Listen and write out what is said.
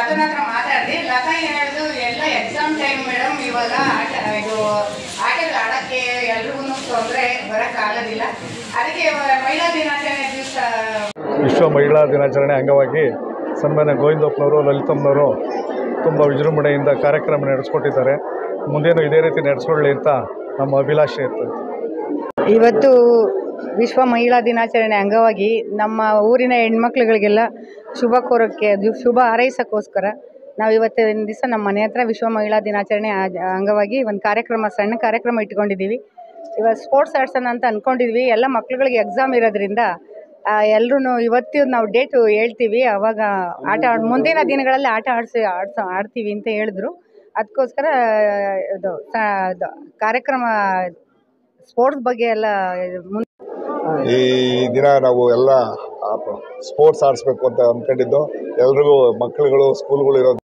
ಲತನ ಹತ್ರ ಮಾತಾಡಿದೆ ಲತಾ ಏನ್ ಹೇಳಿದ್ರು ಎಲ್ಲ ಎಕ್ಸಾಮ್ ಟೈಮ್ ಮೇಡಮ್ ಇವಾಗ ಆಟ ಇದು ಆಟಗಳು ಆಡಕ್ಕೆ ಎಲ್ರಿಗೂ ತೊಂದರೆ ಬರಕ್ ಆಗೋದಿಲ್ಲ ಅದಕ್ಕೆ ಇವಾಗ ಮಹಿಳಾ ದಿನಾಚರಣೆ ದಿವಸ ವಿಶ್ವ ಮಹಿಳಾ ದಿನಾಚರಣೆ ಅಂಗವಾಗಿ ಸನ್ಮಾನ್ಯ ಗೋವಿಂದಪ್ಪನವರು ಲಲಿತಮ್ಮನವರು ತುಂಬ ವಿಜೃಂಭಣೆಯಿಂದ ಕಾರ್ಯಕ್ರಮ ನಡೆಸ್ಕೊಟ್ಟಿದ್ದಾರೆ ಮುಂದೇನು ಇದೇ ರೀತಿ ನಡೆಸ್ಕೊಳ್ಳಿ ಅಂತ ನಮ್ಮ ಅಭಿಲಾಷೆ ಇರ್ತದೆ ಇವತ್ತು ವಿಶ್ವ ಮಹಿಳಾ ದಿನಾಚರಣೆ ಅಂಗವಾಗಿ ನಮ್ಮ ಊರಿನ ಹೆಣ್ಮಕ್ಳುಗಳಿಗೆಲ್ಲ ಶುಭ ಕೋರೋಕ್ಕೆ ಅದು ಶುಭ ಹಾರೈಸೋಕ್ಕೋಸ್ಕರ ನಾವು ಇವತ್ತಿನ ದಿವಸ ನಮ್ಮ ಮನೆ ಹತ್ರ ವಿಶ್ವ ಮಹಿಳಾ ದಿನಾಚರಣೆ ಆ- ಅಂಗವಾಗಿ ಒಂದು ಕಾರ್ಯಕ್ರಮ ಸಣ್ಣ ಕಾರ್ಯಕ್ರಮ ಇಟ್ಕೊಂಡಿದ್ದೀವಿ ಇವಾಗ ಸ್ಪೋರ್ಟ್ಸ್ ಆಡ್ಸೋಣ ಅಂತ ಅಂದ್ಕೊಂಡಿದ್ವಿ ಎಲ್ಲ ಮಕ್ಳುಗಳಿಗೆ ಎಕ್ಸಾಮ್ ಇರೋದ್ರಿಂದ ಎಲ್ಲರೂ ಇವತ್ತು ನಾವು ಡೇಟು ಹೇಳ್ತೀವಿ ಅವಾಗ ಆಟ ಆಡ್ ಮುಂದಿನ ದಿನಗಳಲ್ಲಿ ಆಟ ಆಡಿಸಿ ಆಡ್ಸ ಆಡ್ತೀವಿ ಅಂತ ಹೇಳಿದ್ರು ಅದಕ್ಕೋಸ್ಕರ ಇದು ಸ- ಇದು ಕಾರ್ಯಕ್ರಮ ಸ್ಪೋರ್ಟ್ಸ್ ಬಗ್ಗೆ ಎಲ್ಲ ಮುಂದೆ ಈ ದಿನ ನಾವು ಎಲ್ಲ ಸ್ಪೋರ್ಟ್ಸ್ ಆಡಿಸ್ಬೇಕು ಅಂತ ಅಂದ್ಕೊಂಡಿದ್ದು ಎಲ್ರಿಗೂ ಮಕ್ಕಳುಗಳು ಸ್ಕೂಲ್ಗಳು ಇರೋ